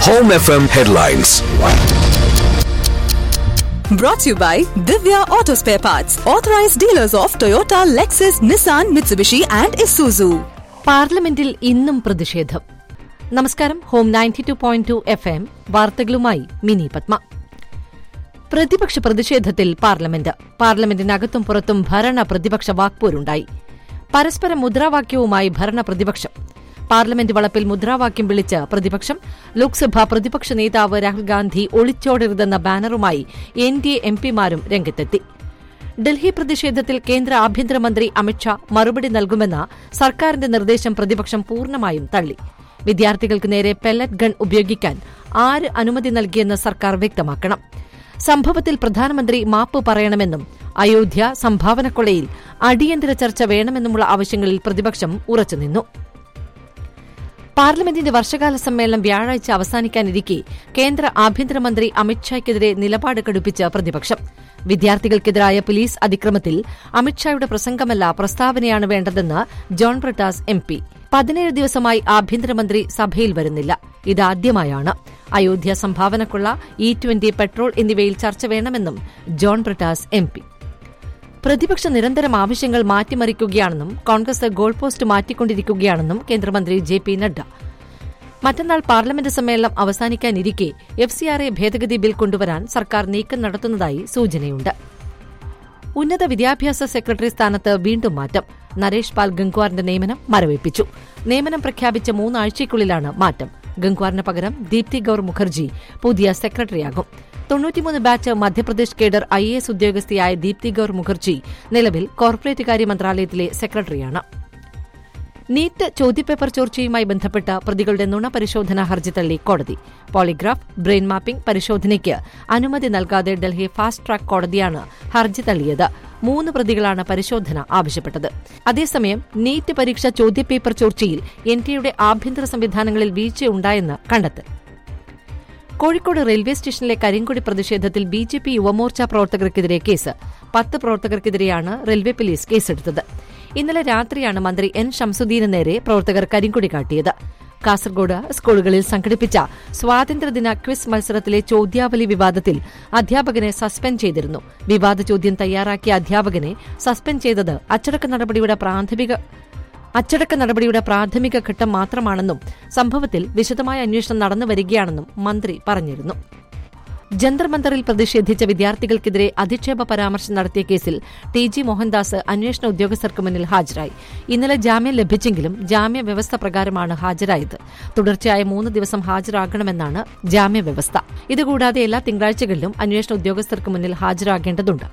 Home FM headlines. Brought to you by Divya Auto Spare Parts, authorized dealers of Toyota, Lexus, Nissan, Mitsubishi, and Isuzu. പാർലമെന്റിൽ ഇന്നും പ്രതിഷേധം നമസ്കാരം home ninety two point two F M വാർത്തകളുമായി മിനി പത്മ പ്രതിപക്ഷ പ്രതിഷേധത്തിൽ parliament പാർലമെന്റിനകത്തും പുറത്തും ഭരണ പ്രതിപക്ഷ വാക്പോരുണ്ടായി പരസ്പരം മുദ്രാവാക്യവുമായി ഭരണ പ്രതിപക്ഷം പാർലമെന്റ് വളപ്പിൽ മുദ്രാവാക്യം വിളിച്ച് പ്രതിപക്ഷം ലോക്സഭാ പ്രതിപക്ഷ നേതാവ് രാഹുൽ ഗാന്ധി ഒളിച്ചോടരുതെന്ന ബാനറുമായി എൻ ഡി എ എംപിമാരും രംഗത്തെത്തി ഡൽഹി പ്രതിഷേധത്തിൽ കേന്ദ്ര ആഭ്യന്തരമന്ത്രി അമിത്ഷാ മറുപടി നൽകുമെന്ന സർക്കാരിന്റെ നിർദ്ദേശം പ്രതിപക്ഷം പൂർണ്ണമായും തള്ളി വിദ്യാർത്ഥികൾക്ക് നേരെ പെല്ലറ്റ് ഗൺ ഉപയോഗിക്കാൻ ആര് അനുമതി നൽകിയെന്ന് സർക്കാർ വ്യക്തമാക്കണം സംഭവത്തിൽ പ്രധാനമന്ത്രി മാപ്പ് പറയണമെന്നും അയോധ്യ സംഭാവനക്കൊള്ളയിൽ അടിയന്തര ചർച്ച വേണമെന്നുമുള്ള ആവശ്യങ്ങളിൽ പ്രതിപക്ഷം ഉറച്ചുനിന്നു പാർലമെന്റിന്റെ വർഷകാല സമ്മേളനം വ്യാഴാഴ്ച അവസാനിക്കാനിരിക്കെ കേന്ദ്ര ആഭ്യന്തരമന്ത്രി അമിത്ഷായ്ക്കെതിരെ നിലപാട് കടുപ്പിച്ച പ്രതിപക്ഷം വിദ്യാർത്ഥികൾക്കെതിരായ പോലീസ് അതിക്രമത്തിൽ അമിത്ഷായുടെ പ്രസംഗമല്ല പ്രസ്താവനയാണ് വേണ്ടതെന്ന് ജോൺ ബ്രിട്ടാസ് എം പി പതിനേഴ് ദിവസമായി ആഭ്യന്തരമന്ത്രി സഭയിൽ വരുന്നില്ല ഇതാദ്യമായാണ് അയോധ്യ സംഭാവനക്കുള്ള ഇ ട്വന്റി പെട്രോൾ എന്നിവയിൽ ചർച്ച വേണമെന്നും ജോൺ ബ്രിട്ടാസ് എം പി പ്രതിപക്ഷ നിരന്തരം ആവശ്യങ്ങൾ മാറ്റിമറിക്കുകയാണെന്നും കോൺഗ്രസ് ഗോൾ പോസ്റ്റ് മാറ്റിക്കൊണ്ടിരിക്കുകയാണെന്നും കേന്ദ്രമന്ത്രി ജെ പി നഡ്ഡ മറ്റന്നാൾ പാർലമെന്റ് സമ്മേളനം അവസാനിക്കാനിരിക്കെ എഫ് സി ആർ എ ഭേദഗതി ബിൽ കൊണ്ടുവരാൻ സർക്കാർ നീക്കം നടത്തുന്നതായി സൂചനയുണ്ട് ഉന്നത വിദ്യാഭ്യാസ സെക്രട്ടറി സ്ഥാനത്ത് വീണ്ടും മാറ്റം നരേഷ് പാൽ ഗംഗ്വാറിന്റെ നിയമനം മരവിപ്പിച്ചു നിയമനം പ്രഖ്യാപിച്ച മൂന്നാഴ്ചയ്ക്കുള്ളിലാണ് മാറ്റം ഗംഗ്വാറിന് പകരം ദീപ്തി ഗൌർ മുഖർജി പുതിയ സെക്രട്ടറിയാകും തൊണ്ണൂറ്റിമൂന്ന് batch Madhya Pradesh cadre I A S ഉദ്യോഗസ്ഥയായ ദീപ്തി ഗൌർ മുഖർജി നിലവിൽ കോർപ്പറേറ്റ് കാര്യ മന്ത്രാലയത്തിലെ സെക്രട്ടറിയാണ് നീറ്റ് ചോദ്യപേപ്പർ ചോർച്ചയുമായി ബന്ധപ്പെട്ട പ്രതികളുടെ നുണ പരിശോധന ഹർജി തള്ളി കോടതി പോളിഗ്രാഫ് ബ്രെയിൻ മാപ്പിംഗ് പരിശോധനയ്ക്ക് അനുമതി നൽകാതെ ഡൽഹി ഫാസ്റ്റ് ട്രാക്ക് കോടതിയാണ് ഹർജി തള്ളിയത് മൂന്ന് പ്രതികളാണ് പരിശോധന ആവശ്യപ്പെട്ടത് അതേസമയം നീറ്റ് പരീക്ഷ ചോദ്യപേപ്പർ ചോർച്ചയിൽ എൻ ടിയുടെ ആഭ്യന്തര സംവിധാനങ്ങളിൽ വീഴ്ചയുണ്ടായെന്ന് കണ്ടെത്തൽ കോഴിക്കോട് റെയിൽവേ സ്റ്റേഷനിലെ കരിങ്കൊടി പ്രതിഷേധത്തിൽ ബി ജെ പി യുവമോർച്ച പ്രവർത്തകർക്കെതിരെ കേസ് പത്ത് പ്രവർത്തകർക്കെതിരെയാണ് റെയിൽവേ പോലീസ് കേസെടുത്തത് ഇന്നലെ രാത്രിയാണ് മന്ത്രി എൻ ഷംസുദ്ദീന് നേരെ പ്രവർത്തകർ കരിങ്കൊടി കാട്ടിയത് കാസർഗോഡ് സ്കൂളുകളിൽ സംഘടിപ്പിച്ച സ്വാതന്ത്ര്യദിന ക്വിസ് മത്സരത്തിലെ ചോദ്യാവലി വിവാദത്തിൽ അധ്യാപകനെ സസ്പെൻഡ് ചെയ്തിരുന്നു വിവാദ ചോദ്യം തയ്യാറാക്കിയ അധ്യാപകനെ സസ്പെൻഡ് ചെയ്തത് അച്ചടക്ക നടപടിയുടെ പ്രാഥമിക അച്ചടക്ക നടപടിയുടെ പ്രാഥമിക ഘട്ടം മാത്രമാണെന്നും സംഭവത്തിൽ വിശദമായ അന്വേഷണം നടന്നുവരികയാണെന്നും മന്ത്രി പറഞ്ഞിരുന്നു ജന്തർ മന്ദറിൽ പ്രതിഷേധിച്ച വിദ്യാർത്ഥികൾക്കെതിരെ അധിക്ഷേപ പരാമർശം നടത്തിയ കേസിൽ ടി ജി മോഹൻദാസ് അന്വേഷണ ഉദ്യോഗസ്ഥർക്ക് മുന്നിൽ ഹാജരായി ഇന്നലെ ജാമ്യം ലഭിച്ചെങ്കിലും ജാമ്യ വ്യവസ്ഥ പ്രകാരമാണ് ഹാജരായത് തുടർച്ചയായ മൂന്ന് ദിവസം ഹാജരാകണമെന്നാണ് ജാമ്യവ്യവസ്ഥ ഇതുകൂടാതെ എല്ലാ തിങ്കളാഴ്ചകളിലും അന്വേഷണ ഉദ്യോഗസ്ഥർക്ക് മുന്നിൽ ഹാജരാകേണ്ടതുണ്ട്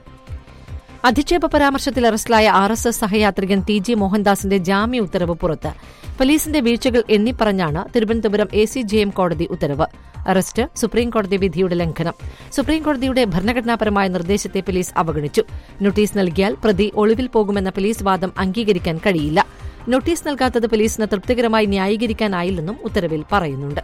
അധിക്ഷേപ പരാമർശത്തിൽ അറസ്റ്റിലായ ആർ എസ് എസ് സഹയാത്രികൻ ടി ജി മോഹൻദാസിന്റെ ജാമ്യ ഉത്തരവ് പുറത്ത് പോലീസിന്റെ വീഴ്ചകൾ എണ്ണിപ്പറഞ്ഞാണ് Thiruvananthapuram A C J M കോടതി ഉത്തരവ് അറസ്റ്റ് സുപ്രീംകോടതി വിധിയുടെ ലംഘനം സുപ്രീംകോടതിയുടെ ഭരണഘടനാപരമായ നിർദ്ദേശത്തെ പോലീസ് അവഗണിച്ചു നോട്ടീസ് നൽകിയാൽ പ്രതി ഒളിവിൽ പോകുമെന്ന പോലീസ് വാദം അംഗീകരിക്കാൻ കഴിയില്ല നോട്ടീസ് നൽകാത്തത് പോലീസിന് തൃപ്തികരമായി ന്യായീകരിക്കാനായില്ലെന്നും ഉത്തരവിൽ പറയുന്നുണ്ട്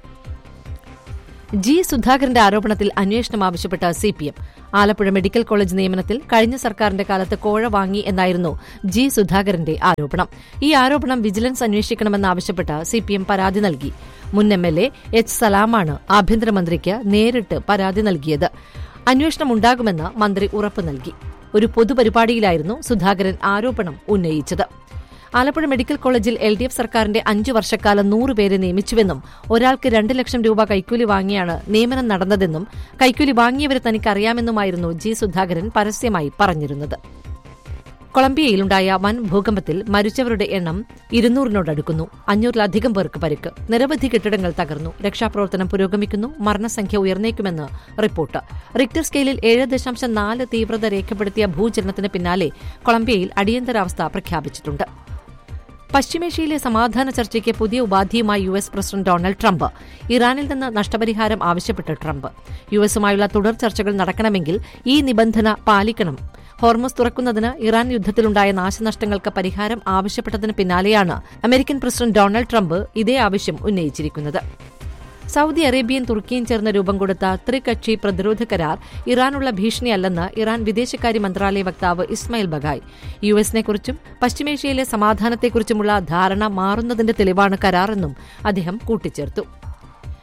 ജി സുധാകരന്റെ ആരോപണത്തിൽ അന്വേഷണം ആവശ്യപ്പെട്ട സിപിഎം ആലപ്പുഴ മെഡിക്കൽ കോളേജ് നിയമനത്തിൽ കഴിഞ്ഞ സർക്കാരിന്റെ കാലത്ത് കോഴ വാങ്ങി എന്നായിരുന്നു ജി സുധാകരന്റെ ആരോപണം ഈ ആരോപണം വിജിലൻസ് അന്വേഷിക്കണമെന്നാവശ്യപ്പെട്ട് സിപിഎം പരാതി നൽകി മുൻ എം എൽ എ എച്ച് സലാമാണ് ആഭ്യന്തരമന്ത്രിക്ക് നേരിട്ട് പരാതി നൽകിയത് അന്വേഷണം ഉണ്ടാകുമെന്ന് മന്ത്രി ഉറപ്പ് നൽകി ഒരു പൊതുപരിപാടിയിലായിരുന്നു സുധാകരൻ ആരോപണം ഉന്നയിച്ചത് ആലപ്പുഴ മെഡിക്കൽ കോളേജിൽ എൽ ഡി എഫ് സർക്കാരിന്റെ അഞ്ചു വർഷക്കാലം നൂറുപേരെ നിയമിച്ചുവെന്നും ഒരാൾക്ക് രണ്ട് ലക്ഷം രൂപ കൈക്കൂലി വാങ്ങിയാണ് നിയമനം നടന്നതെന്നും കൈക്കൂലി വാങ്ങിയവരെ തനിക്കറിയാമെന്നുമായിരുന്നു ജി സുധാകരൻ പരസ്യമായി പറഞ്ഞിരുന്നത് കൊളംബിയയിലുണ്ടായ വൻ ഭൂകമ്പത്തിൽ മരിച്ചവരുടെ എണ്ണം ഇരുന്നൂറിനോടടുക്കുന്നു അഞ്ഞൂറിലധികം പേർക്ക് പരിക്ക് നിരവധി കെട്ടിടങ്ങൾ തകർന്നു രക്ഷാപ്രവർത്തനം പുരോഗമിക്കുന്നു മരണസംഖ്യ ഉയർന്നേക്കുമെന്ന് റിപ്പോർട്ട് റിക്ടർ സ്കെയിലിൽ ഏഴ് ദശാംശം നാല് തീവ്രത രേഖപ്പെടുത്തിയ ഭൂചലനത്തിന് പിന്നാലെ കൊളംബിയയിൽ അടിയന്തരാവസ്ഥ പ്രഖ്യാപിച്ചിട്ടുണ്ട് പശ്ചിമേഷ്യയിലെ സമാധാന ചർച്ചയ്ക്ക് പുതിയ ഉപാധിയുമായി U S president Donald Trump ഇറാനിൽ നിന്ന് നഷ്ടപരിഹാരം ആവശ്യപ്പെട്ട് ട്രംപ് യു എസുമായുള്ള തുടർ ചർച്ചകൾ നടക്കണമെങ്കിൽ ഈ നിബന്ധന പാലിക്കണം ഹോർമസ് തുറക്കുന്നതിന് ഇറാൻ യുദ്ധത്തിലുണ്ടായ നാശനഷ്ടങ്ങൾക്ക് പരിഹാരം ആവശ്യപ്പെട്ടതിന് പിന്നാലെയാണ് അമേരിക്കൻ പ്രസിഡന്റ് ഡൊണാൾഡ് ട്രംപ് ഇതേ ആവശ്യം ഉന്നയിച്ചിരിക്കുന്നത് സൌദി അറേബ്യയും തുർക്കിയും ചേർന്ന് രൂപം കൊടുത്ത ത്രികക്ഷി പ്രതിരോധ കരാർ ഇറാനുള്ള ഭീഷണിയല്ലെന്ന് ഇറാൻ വിദേശകാര്യ മന്ത്രാലയ വക്താവ് ഇസ്മായിൽ ബഗായ് യു എസിനെക്കുറിച്ചും പശ്ചിമേഷ്യയിലെ സമാധാനത്തെക്കുറിച്ചുമുള്ള ധാരണ മാറുന്നതിന്റെ തെളിവാണ് കരാറെന്നും അദ്ദേഹം കൂട്ടിച്ചേർത്തു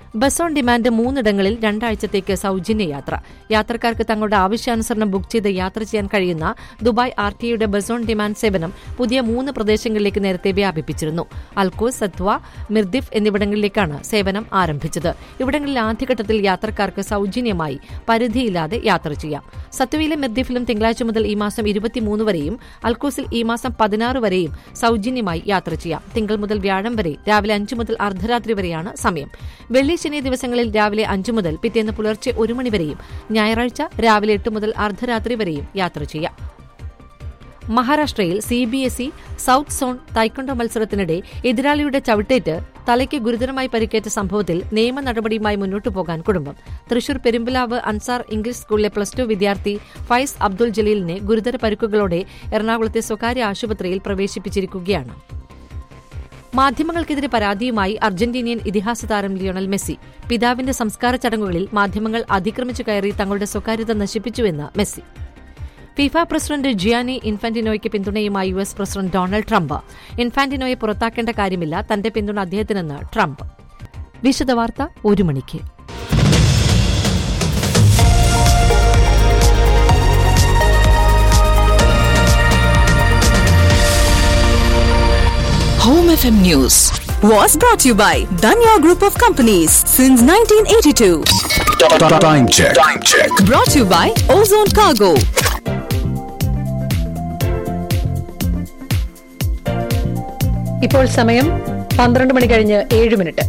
ബസ് ഓൺ ഡിമാൻഡ് മൂന്നിടങ്ങളിൽ രണ്ടാഴ്ചത്തേക്ക് സൌജന്യ യാത്ര യാത്രക്കാർക്ക് തങ്ങളുടെ ആവശ്യാനുസരണം ബുക്ക് ചെയ്ത് യാത്ര ചെയ്യാൻ കഴിയുന്ന ദുബായ് ആർ ടി ഐയുടെ ബസ് ഓൺ ഡിമാൻഡ് സേവനം പുതിയ മൂന്ന് പ്രദേശങ്ങളിലേക്ക് നേരത്തെ വ്യാപിപ്പിച്ചിരുന്നു അൽക്കൂസ് സത്വ മിർദിഫ് എന്നിവിടങ്ങളിലേക്കാണ് സേവനം ആരംഭിച്ചത് ഇവിടങ്ങളിൽ ആദ്യഘട്ടത്തിൽ യാത്രക്കാർക്ക് സൌജന്യമായി പരിധിയില്ലാതെ യാത്ര ചെയ്യാം സത്വയിലെ മിർദിഫിലും തിങ്കളാഴ്ച മുതൽ ഈ മാസം ഇരുപത്തിമൂന്ന് വരെയും അൽക്കൂസിൽ ഈ മാസം പതിനാറ് വരെയും സൌജന്യമായി യാത്ര ചെയ്യാം തിങ്കൾ മുതൽ വ്യാഴം വരെ രാവിലെ അഞ്ചു മുതൽ അർദ്ധരാത്രി വരെയാണ് സമയം വെള്ളി ശനി ദിവസങ്ങളിൽ രാവിലെ അഞ്ചു മുതൽ പിറ്റേന്ന് പുലർച്ചെ ഒരു മണിവരെയും ഞായറാഴ്ച രാവിലെ എട്ട് മുതൽ അർദ്ധരാത്രി വരെയും യാത്ര ചെയ്യാം മഹാരാഷ്ട്രയിൽ C B S E south zone taekwondo മത്സരത്തിനിടെ എതിരാളിയുടെ ചവിട്ടേറ്റ് തലയ്ക്ക് ഗുരുതരമായി പരിക്കേറ്റ സംഭവത്തിൽ നിയമ നടപടിയുമായി മുന്നോട്ടു പോകാൻ കുടുംബം തൃശൂർ പെരുമ്പിലാവ് അൻസാർ ഇംഗ്ലീഷ് സ്കൂളിലെ പ്ലസ് ടു വിദ്യാർത്ഥി ഫൈസ് അബ്ദുൾ ജലീലിനെ ഗുരുതര പരിക്കുകളോടെ എറണാകുളത്തെ സ്വകാര്യ ആശുപത്രിയിൽ പ്രവേശിപ്പിച്ചിരിക്കുകയാണ് മാധ്യമങ്ങൾക്കെതിരെ പരാതിയുമായി അർജന്റീനിയൻ ഇതിഹാസ താരം ലിയോണൽ മെസ്സി പിതാവിന്റെ സംസ്കാര ചടങ്ങുകളിൽ മാധ്യമങ്ങൾ അതിക്രമിച്ചു കയറി തങ്ങളുടെ സ്വകാര്യത നശിപ്പിച്ചുവെന്ന് മെസ്സി ഫിഫ പ്രസിഡന്റ് ജിയാനി ഇൻഫാന്റിനോയ്ക്ക് പിന്തുണയുമായി U S president Donald Trump ഇൻഫാന്റിനോയെ പുറത്താക്കേണ്ട കാര്യമില്ല തന്റെ പിന്തുണ അദ്ദേഹത്തിനെന്ന് ട്രംപ് വിശദവാർത്ത ഒരു മണിക്ക് Home FM News was brought to you by Danya Group of Companies since 1982. Time check. Time check. Brought to you by Ozone Cargo. ഇപ്പോൾ സമയം പന്ത്രണ്ട് മണി കഴിഞ്ഞ് ഏഴ് minute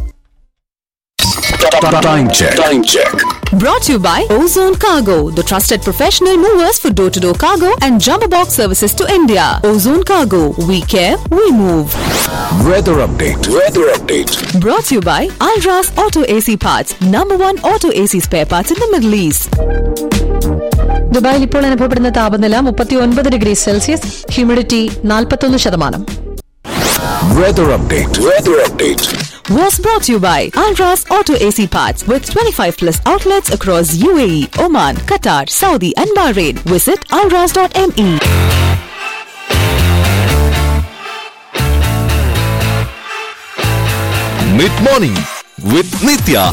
Time check. Time check. Brought to you by Ozone Cargo, the trusted professional movers for door to door cargo and jumbo box services to India. Ozone Cargo, we care, we move. Weather update. Weather update. Brought to you by Alras Auto AC Parts, number one auto AC spare parts in the Middle East. ദുബായിൽ ഇപ്പോൾ അനുഭവപ്പെടുന്ന താപനില മുപ്പത്തി ഒൻപത് degree Celsius humidity നാൽപ്പത്തൊന്ന് ശതമാനം Weather update. Weather update. Was brought to you by Alras Auto AC Parts with 25 plus outlets across UAE, Oman, Qatar, Saudi, and Bahrain. Visit alras.me. Mid morning with Nitya.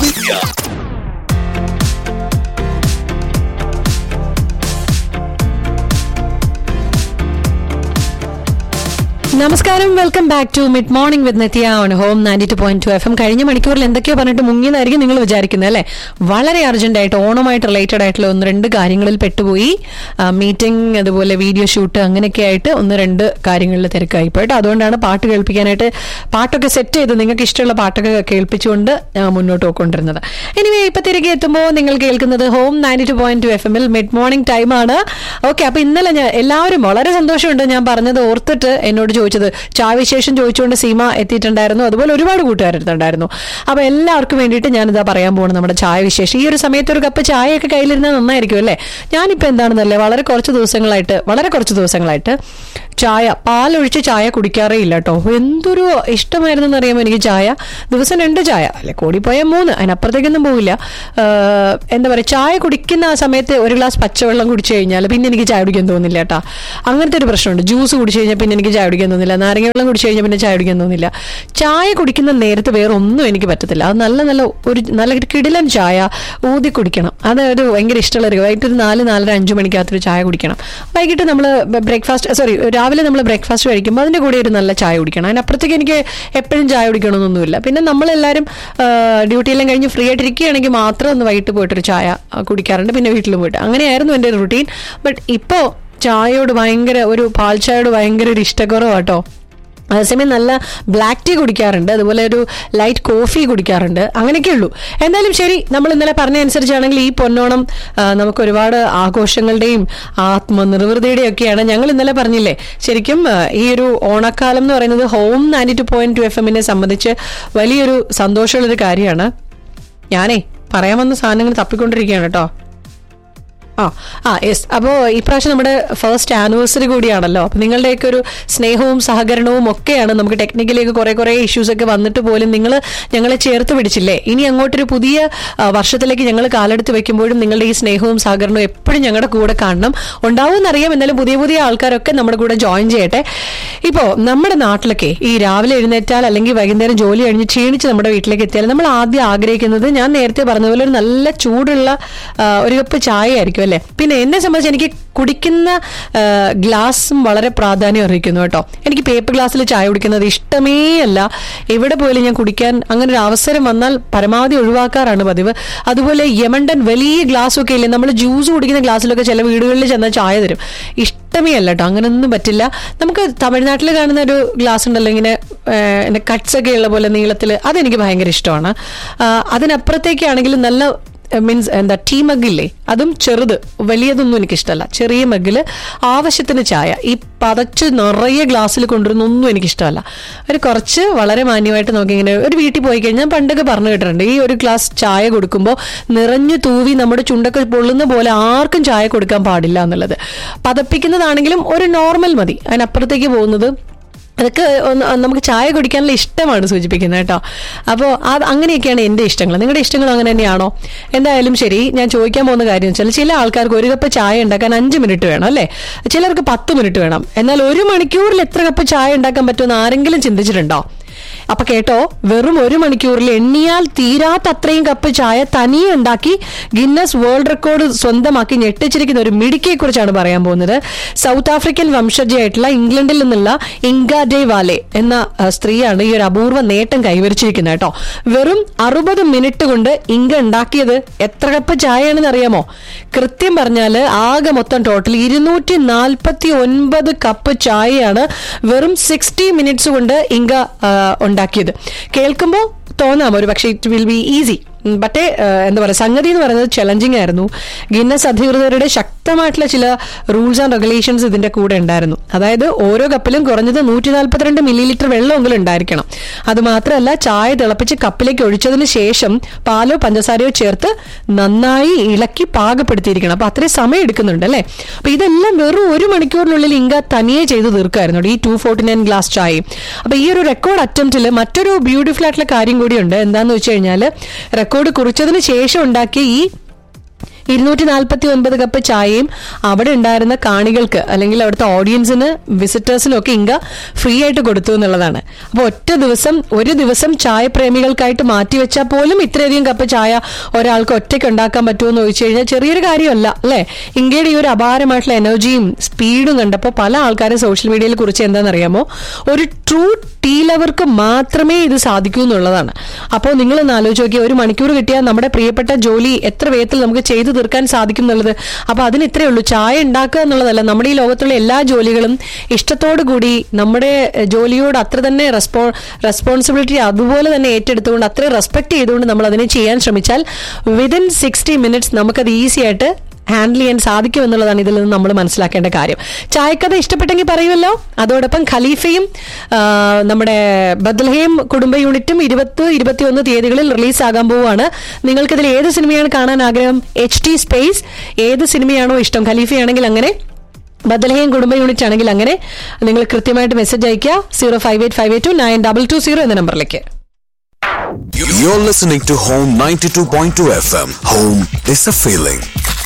നമസ്കാരം welcome back to mid morning with Nitya on home ninety two point two F M കഴിഞ്ഞ മണിക്കൂറിൽ എന്തൊക്കെയോ പറഞ്ഞിട്ട് മുങ്ങിയതായിരിക്കും നിങ്ങൾ വിചാരിക്കുന്നത് അല്ലേ വളരെ urgent ആയിട്ട് ഓണമായിട്ട് റിലേറ്റഡ് ആയിട്ടുള്ള ഒന്ന് രണ്ട് കാര്യങ്ങളിൽ പെട്ടുപോയി മീറ്റിംഗ് അതുപോലെ വീഡിയോ ഷൂട്ട് അങ്ങനെയൊക്കെ ആയിട്ട് ഒന്ന് രണ്ട് കാര്യങ്ങളിൽ തിരക്കായി പോയിട്ട് അതുകൊണ്ടാണ് പാട്ട് കേൾപ്പിക്കാനായിട്ട് പാട്ടൊക്കെ സെറ്റ് ചെയ്ത് നിങ്ങൾക്ക് ഇഷ്ടമുള്ള പാട്ടൊക്കെ കേൾപ്പിച്ചുകൊണ്ട് ഞാൻ മുന്നോട്ട് പോയിക്കൊണ്ടിരുന്നത് എനിവേ ഇപ്പൊ തിരികെ എത്തുമ്പോൾ നിങ്ങൾ കേൾക്കുന്നത് home ninety two point two F എമ്മിൽ മിഡ് മോർണിംഗ് ടൈമാണ് ഓക്കെ അപ്പൊ ഇന്നലെ ഞാൻ എല്ലാവരും വളരെ സന്തോഷമുണ്ട് ഞാൻ പറഞ്ഞത് ഓർത്തിട്ട് എന്നോട് ചോദിച്ചത് ചായവിശേഷം ചോദിച്ചുകൊണ്ട് സീമ എത്തിയിട്ടുണ്ടായിരുന്നു അതുപോലെ ഒരുപാട് കൂട്ടുകാരെടുത്തുണ്ടായിരുന്നു അപ്പൊ എല്ലാവർക്കും വേണ്ടിയിട്ട് ഞാനിതാ പറയാൻ പോകുന്നത് നമ്മുടെ ചായ വിശേഷം ഈ ഒരു സമയത്ത് ഒരു കപ്പ് ചായയൊക്കെ കയ്യിലിരുന്നാൽ നന്നായിരിക്കും അല്ലേ ഞാനിപ്പോ എന്താണെന്നല്ലേ വളരെ കുറച്ച് ദിവസങ്ങളായിട്ട് വളരെ കുറച്ച് ദിവസങ്ങളായിട്ട് ചായ പാലൊഴിച്ച് ചായ കുടിക്കാറേ ഇല്ല കേട്ടോ എന്തൊരു ഇഷ്ടമായിരുന്നു എന്നറിയാമോ എനിക്ക് ചായ ദിവസം രണ്ട് ചായ അല്ലെ കൂടിപ്പോയാൽ മൂന്ന് അതിനപ്പുറത്തേക്കൊന്നും പോവില്ല ആഹ് എന്താ പറയുക ചായ കുടിക്കുന്ന ആ സമയത്ത് ഒരു ഗ്ലാസ് പച്ചവെള്ളം കുടിച്ചു കഴിഞ്ഞാൽ പിന്നെ എനിക്ക് ചായ കുടിക്കാൻ തോന്നില്ല കേട്ടോ അങ്ങനത്തെ ഒരു പ്രശ്നമുണ്ട് ജ്യൂസ് കുടിച്ചു കഴിഞ്ഞാൽ പിന്നെ എനിക്ക് ചായ കുടിക്കാൻ തോന്നില്ല നാരങ്ങ വെള്ളം കുടിച്ചു കഴിഞ്ഞാൽ പിന്നെ ചായ കുടിക്കാൻ തോന്നില്ല ചായ കുടിക്കുന്ന നേരത്ത് വേറെ ഒന്നും എനിക്ക് പറ്റത്തില്ല അത് നല്ല നല്ല ഒരു നല്ല ഒരു കിടിലൻ ചായ ഊതി കുടിക്കണം അത് ഒരു ഭയങ്കര ഇഷ്ടമുള്ള ഒരു വൈകിട്ട് ഒരു നാല് നാലര അഞ്ച് മണിക്കകത്തൊരു ചായ കുടിക്കണം വൈകിട്ട് നമ്മൾ ബ്രേക്ക്ഫാസ്റ്റ് സോറി രാവിലെ നമ്മൾ ബ്രേക്ക്ഫാസ്റ്റ് കഴിക്കുമ്പോൾ അതിൻ്റെ കൂടെ ഒരു നല്ല ചായ കുടിക്കണം അതിനപ്പുറത്തേക്ക് എനിക്ക് എപ്പോഴും ചായ കുടിക്കണമെന്നൊന്നുമില്ല പിന്നെ നമ്മളെല്ലാവരും ഡ്യൂട്ടിയെല്ലാം കഴിഞ്ഞ് ഫ്രീ ആയിട്ടിരിക്കുകയാണെങ്കിൽ മാത്രം ഒന്ന് വൈകിട്ട് പോയിട്ടൊരു ചായ ആ, കുടിക്കാറുണ്ട് പിന്നെ വീട്ടിൽ പോയിട്ട് അങ്ങനെയായിരുന്നു എൻ്റെ റുട്ടീൻ ബട്ട് ഇപ്പോൾ ചായയോട് ഭയങ്കര ഒരു പാൽ ചായയോട് ഭയങ്കര ഒരു ഇഷ്ടക്കുറവാട്ടോ അതേസമയം നല്ല ബ്ലാക്ക് ടീ കുടിക്കാറുണ്ട് അതുപോലെ ഒരു ലൈറ്റ് കോഫി കുടിക്കാറുണ്ട് അങ്ങനെയൊക്കെ ഉള്ളൂ എന്തായാലും ശരി നമ്മൾ ഇന്നലെ പറഞ്ഞ അനുസരിച്ചാണെങ്കിൽ ഈ പൊന്നോണം ആ, നമുക്ക് ഒരുപാട് ആഘോഷങ്ങളുടെയും ആത്മനിർവൃതിയുടെയും ഒക്കെയാണ് ഞങ്ങൾ ഇന്നലെ പറഞ്ഞില്ലേ ശരിക്കും ആ, ഈ ഒരു ഓണക്കാലം എന്ന് പറയുന്നത് home ninety two point two F എമ്മിനെ സംബന്ധിച്ച് വലിയൊരു സന്തോഷമുള്ളൊരു കാര്യമാണ് ഞാനേ പറയാൻ വന്ന സാധനങ്ങൾ തപ്പിക്കൊണ്ടിരിക്കുകയാണ് കേട്ടോ ആ ആ യെസ് അപ്പോൾ ഇപ്രാവശ്യം നമ്മുടെ ഫസ്റ്റ് ആനിവേഴ്സറി കൂടിയാണല്ലോ അപ്പം നിങ്ങളുടെയൊക്കെ ഒരു സ്നേഹവും സഹകരണവും ഒക്കെയാണ് നമുക്ക് ടെക്നിക്കലിയൊക്കെ കുറെ കുറെ ഇഷ്യൂസ് ഒക്കെ വന്നിട്ട് പോലും നിങ്ങൾ ഞങ്ങളെ ചേർത്ത് പിടിച്ചില്ലേ ഇനി അങ്ങോട്ടൊരു പുതിയ ആ, വർഷത്തിലേക്ക് ഞങ്ങൾ കാലെടുത്ത് വെക്കുമ്പോഴും നിങ്ങളുടെ ഈ സ്നേഹവും സഹകരണവും എപ്പോഴും ഞങ്ങളുടെ കൂടെ കാണണം ഉണ്ടാവുമെന്നറിയാം എന്നാലും പുതിയ പുതിയ ആൾക്കാരൊക്കെ നമ്മുടെ കൂടെ ജോയിൻ ചെയ്യട്ടെ ഇപ്പോൾ നമ്മുടെ നാട്ടിലൊക്കെ ഈ രാവിലെ എഴുന്നേറ്റാൽ അല്ലെങ്കിൽ വൈകുന്നേരം ജോലി കഴിഞ്ഞ് ക്ഷീണിച്ച് നമ്മുടെ വീട്ടിലേക്ക് എത്തിയാൽ നമ്മൾ ആദ്യം ആഗ്രഹിക്കുന്നത് ഞാൻ നേരത്തെ പറഞ്ഞതുപോലെ ഒരു നല്ല ചൂടുള്ള ആ, ഒരു കപ്പ് ചായ ആയിരിക്കും അല്ലേ പിന്നെ എന്നെ സംബന്ധിച്ച് എനിക്ക് കുടിക്കുന്ന ആ, ഗ്ലാസും വളരെ പ്രാധാന്യം അറിയിക്കുന്നു കേട്ടോ എനിക്ക് പേപ്പർ ഗ്ലാസ്സിൽ ചായ കുടിക്കുന്നത് ഇഷ്ടമേ അല്ല എവിടെ പോയാലും ഞാൻ കുടിക്കാൻ അങ്ങനെ ഒരു അവസരം വന്നാൽ പരമാവധി ഒഴിവാക്കാറാണ് പതിവ് അതുപോലെ യമണ്ടൻ വലിയ ഗ്ലാസ് ഒക്കെ ഇല്ലേ നമ്മൾ ജ്യൂസ് കുടിക്കുന്ന ഗ്ലാസ്സിലൊക്കെ ചില വീടുകളിൽ ചെന്നാൽ ചായ തരും ഇഷ്ടമേ അല്ല കേട്ടോ അങ്ങനെയൊന്നും പറ്റില്ല നമുക്ക് തമിഴ്നാട്ടിൽ കാണുന്ന ഒരു ഗ്ലാസ് ഉണ്ടല്ലോ ഇങ്ങനെ കട്ട്സ് ഒക്കെ ഉള്ള പോലെ നീളത്തിൽ അതെനിക്ക് ഭയങ്കര ഇഷ്ടമാണ് ആ, അതിനപ്പുറത്തേക്കാണെങ്കിലും നല്ല മീൻസ് എന്താ ടീ മഗ്ഗില്ലേ അതും ചെറുത് വലിയതൊന്നും എനിക്കിഷ്ടമല്ല ചെറിയ മഗ്ഗില് ആവശ്യത്തിന് ചായ ഈ പതച്ച് നിറയെ ഗ്ലാസ്സിൽ കൊണ്ടുവരുന്നൊന്നും എനിക്കിഷ്ടമല്ല ഒരു കുറച്ച് വളരെ മാന്യമായിട്ട് നോക്കി ഇങ്ങനെ ഒരു വീട്ടിൽ പോയി കഴിഞ്ഞാൽ ഞാൻ പണ്ടൊക്കെ പറഞ്ഞു കേട്ടിട്ടുണ്ട് ഈ ഒരു ഗ്ലാസ് ചായ കൊടുക്കുമ്പോൾ നിറഞ്ഞു തൂവി നമ്മുടെ ചുണ്ടൊക്കെ പൊള്ളുന്ന പോലെ ആർക്കും ചായ കൊടുക്കാൻ പാടില്ല എന്നുള്ളത് പതപ്പിക്കുന്നതാണെങ്കിലും ഒരു നോർമൽ മതി അതിനപ്പുറത്തേക്ക് പോകുന്നത് അതൊക്കെ ഒന്ന് നമുക്ക് ചായ കുടിക്കാനുള്ള ഇഷ്ടമാണ് സൂചിപ്പിക്കുന്നത് കേട്ടോ അപ്പോൾ അത് അങ്ങനെയൊക്കെയാണ് എൻ്റെ ഇഷ്ടങ്ങൾ നിങ്ങളുടെ ഇഷ്ടങ്ങൾ അങ്ങനെ തന്നെയാണോ എന്തായാലും ശരി ഞാൻ ചോദിക്കാൻ പോകുന്ന കാര്യം വെച്ചാൽ ചില ആൾക്കാർക്ക് ഒരു കപ്പ് ചായ ഉണ്ടാക്കാൻ അഞ്ച് മിനിറ്റ് വേണം അല്ലേ ചിലർക്ക് പത്ത് മിനിറ്റ് വേണം എന്നാൽ ഒരു മണിക്കൂറിൽ എത്ര കപ്പ് ചായ ഉണ്ടാക്കാൻ പറ്റുമെന്ന് ആരെങ്കിലും ചിന്തിച്ചിട്ടുണ്ടോ അപ്പൊ കേട്ടോ വെറും ഒരു മണിക്കൂറിൽ എണ്ണിയാൽ തീരാത്ത അത്രയും കപ്പ് ചായ തനിയെ ഉണ്ടാക്കി ഗിന്നസ് വേൾഡ് റെക്കോർഡ് സ്വന്തമാക്കി ഞെട്ടിച്ചിരിക്കുന്ന ഒരു മിടുക്കിയെ കുറിച്ചാണ് പറയാൻ പോകുന്നത് സൗത്ത് ആഫ്രിക്കൻ വംശജയായിട്ടുള്ള ഇംഗ്ലണ്ടിൽ നിന്നുള്ള ഇങ്ക ഡേ വാലെ എന്ന ആ, സ്ത്രീയാണ് ഈ ഒരു അപൂർവ നേട്ടം കൈവരിച്ചിരിക്കുന്നത് കേട്ടോ വെറും അറുപത് മിനിറ്റ് കൊണ്ട് ഇങ്ക ഉണ്ടാക്കിയത് എത്ര കപ്പ് ചായയാണെന്ന് അറിയാമോ കൃത്യം പറഞ്ഞാല് ആകെ മൊത്തം ടോട്ടൽ ഇരുന്നൂറ്റി നാൽപ്പത്തി ഒൻപത് കപ്പ് ചായയാണ് വെറും സിക്സ്റ്റി മിനിറ്റ്സ് കൊണ്ട് ഇങ്ക ആ, ഉണ്ടാക്കിയത് കേൾക്കുമ്പോൾ തോന്നാം ഒരു പക്ഷേ ഇറ്റ് വിൽ ബി ഈസി ബട്ടേ എന്താ പറയുക സംഗതി എന്ന് പറയുന്നത് ചലഞ്ചിങ് ആയിരുന്നു ഗിന്നസ് അധികൃതരുടെ ശക്തമായിട്ടുള്ള ചില റൂൾസ് ആൻഡ് റെഗുലേഷൻസ് ഇതിന്റെ കൂടെ ഉണ്ടായിരുന്നു അതായത് ഓരോ കപ്പിലും കുറഞ്ഞത് നൂറ്റി നാൽപ്പത്തിരണ്ട് മില്ലി ലിറ്റർ വെള്ളമെങ്കിലും ഉണ്ടായിരിക്കണം അത് മാത്രമല്ല ചായ തിളപ്പിച്ച് കപ്പിലേക്ക് ഒഴിച്ചതിന് ശേഷം പാലോ പഞ്ചസാരയോ ചേർത്ത് നന്നായി ഇളക്കി പാകപ്പെടുത്തിയിരിക്കണം അപ്പൊ അത്രയും സമയം എടുക്കുന്നുണ്ട് അല്ലേ അപ്പൊ ഇതെല്ലാം വെറും ഒരു മണിക്കൂറിനുള്ളിൽ ഇങ്ക തനിയെ ചെയ്ത് തീർക്കായിരുന്നു ഈ ടു ഫോർട്ടി നയൻ ഗ്ലാസ് ചായയും അപ്പൊ ഈ ഒരു റെക്കോർഡ് അറ്റംപ്റ്റിൽ മറ്റൊരു ബ്യൂട്ടിഫുൾ ആയിട്ടുള്ള കാര്യം കൂടിയുണ്ട് എന്താന്ന് വെച്ച് കഴിഞ്ഞാൽ റെക്കോർഡ് കുറിച്ചതിന് ശേഷം ഉണ്ടാക്കിയ ഈ ഇരുന്നൂറ്റി നാൽപ്പത്തി ഒൻപത് കപ്പ് ചായയും അവിടെ ഉണ്ടായിരുന്ന കാണികൾക്ക് അല്ലെങ്കിൽ അവിടുത്തെ ഓഡിയൻസിന് വിസിറ്റേഴ്സിനും ഒക്കെ ഇങ്ക ഫ്രീ ആയിട്ട് കൊടുത്തു എന്നുള്ളതാണ് അപ്പോൾ ഒറ്റ ദിവസം ഒരു ദിവസം ചായ പ്രേമികൾക്കായിട്ട് മാറ്റിവെച്ചാൽ പോലും ഇത്രയധികം കപ്പ് ചായ ഒരാൾക്ക് ഒറ്റയ്ക്ക് ഉണ്ടാക്കാൻ പറ്റുമോ എന്ന് ചോദിച്ചു കഴിഞ്ഞാൽ ചെറിയൊരു കാര്യമല്ല അല്ലേ ഇങ്കയുടെ ഈ ഒരു അപാരമായിട്ടുള്ള എനർജിയും സ്പീഡും കണ്ടപ്പോൾ പല ആൾക്കാരും സോഷ്യൽ മീഡിയയിൽ കുറിച്ച് എന്താണെന്നറിയാമോ ഒരു ട്രൂ ടീ ലവർക്ക് മാത്രമേ ഇത് സാധിക്കൂ എന്നുള്ളതാണ് അപ്പോൾ നിങ്ങൾ ഒന്ന് ആലോചിച്ച് നോക്കിയാൽ ഒരു മണിക്കൂർ കിട്ടിയാൽ നമ്മുടെ പ്രിയപ്പെട്ട ജോലി എത്ര വേഗത്തിൽ നമുക്ക് ചെയ്തു തീർക്കാൻ സാധിക്കും എന്നുള്ളത് അപ്പോൾ അതിന് ഇത്രയേ ഉള്ളൂ ചായ ഉണ്ടാക്കുക എന്നുള്ളതല്ല നമ്മുടെ ഈ ലോകത്തുള്ള എല്ലാ ജോലികളും ഇഷ്ടത്തോടു കൂടി നമ്മുടെ എഹ്, ജോലിയോട് അത്ര തന്നെ റെസ്പോ റെസ്പോൺസിബിലിറ്റി അതുപോലെ തന്നെ ഏറ്റെടുത്തുകൊണ്ട് അത്രയും റെസ്പെക്ട് ചെയ്തുകൊണ്ട് നമ്മൾ അതിനെ ചെയ്യാൻ ശ്രമിച്ചാൽ വിതിൻ സിക്സ്റ്റി മിനിറ്റ്സ് നമുക്കത് ഈസി ആയിട്ട് ഹാൻഡിൽ ചെയ്യാൻ സാധിക്കും എന്നുള്ളതാണ് ഇതിൽ നിന്ന് നമ്മൾ മനസ്സിലാക്കേണ്ട കാര്യം ചായക്കഥ ഇഷ്ടപ്പെട്ടെങ്കിൽ പറയുമല്ലോ അതോടൊപ്പം ഖലീഫയും ആ, നമ്മുടെ ബദ്ലഹേം കുടുംബ യൂണിറ്റും ഇരുപത്തി ഇരുപത്തിയൊന്ന് തീയതികളിൽ റിലീസ് ആകാൻ പോവുകയാണ് നിങ്ങൾക്കിതിൽ ഏത് സിനിമയാണ് കാണാൻ ആഗ്രഹം എച്ച് ടി സ്പേസ് ഏത് സിനിമയാണോ ഇഷ്ടം ഖലീഫയാണെങ്കിൽ അങ്ങനെ ബദലഹേം കുടുംബ യൂണിറ്റ് ആണെങ്കിൽ അങ്ങനെ നിങ്ങൾ കൃത്യമായിട്ട് മെസ്സേജ് അയക്കുക zero five eight five eight two nine double two zero എന്ന നമ്പറിലേക്ക് You're listening to Home 92.2 FM. Home is a feeling.